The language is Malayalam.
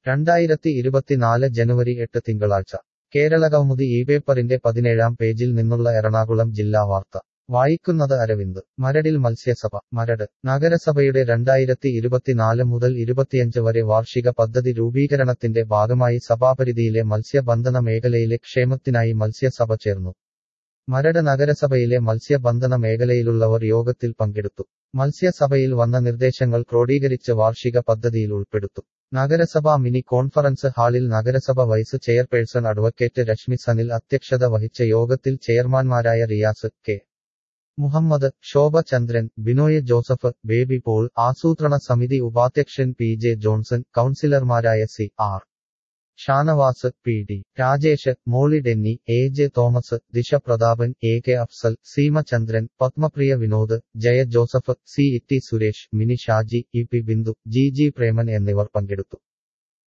രണ്ടായിരത്തി ഇരുപത്തിനാല് ജനുവരി എട്ട് തിങ്കളാഴ്ച കേരളകൗമുദി ഈ പേപ്പറിന്റെ പതിനേഴാം പേജിൽ നിന്നുള്ള എറണാകുളം ജില്ലാ വാർത്ത വായിക്കുന്നത് അരവിന്ദ് മരടിൽ മത്സ്യസഭ മരട് നഗരസഭയുടെ രണ്ടായിരത്തി ഇരുപത്തിനാല് മുതൽ ഇരുപത്തിയഞ്ച് വരെ വാർഷിക പദ്ധതി രൂപീകരണത്തിന്റെ ഭാഗമായി സഭാപരിധിയിലെ മത്സ്യബന്ധന മേഖലയിലെ ക്ഷേമത്തിനായി മത്സ്യസഭ ചേർന്നു മരട് നഗരസഭയിലെ മത്സ്യബന്ധന മേഖലയിലുള്ളവർ യോഗത്തിൽ പങ്കെടുത്തു മത്സ്യസഭയിൽ വന്ന നിർദ്ദേശങ്ങൾ ക്രോഡീകരിച്ച് വാർഷിക പദ്ധതിയിൽ ഉൾപ്പെടുത്തും നഗരസഭാ മിനി കോൺഫറൻസ് ഹാളിൽ നഗരസഭ vice chairperson advocate Reshmi Sanil അധ്യക്ഷത വഹിച്ച യോഗത്തിൽ ചെയർമാൻമാരായ Riyas K Muhammad Shobha Chandran Binoy Joseph Baby Paul ആസൂത്രണ സമിതി ഉപാധ്യക്ഷൻ പി ജെ ജോൺസൺ കൌൺസിലർമാരായ C R Shanavas P D Rajesh Molly Denny A J Thomas Disha Prathapan A K Afsal Seemachandran Padmapriya Vinod Jaya Joseph C ഇറ്റി Suresh Mini Shaji E P Bindu G G Preman എന്നിവർ പങ്കെടുത്തു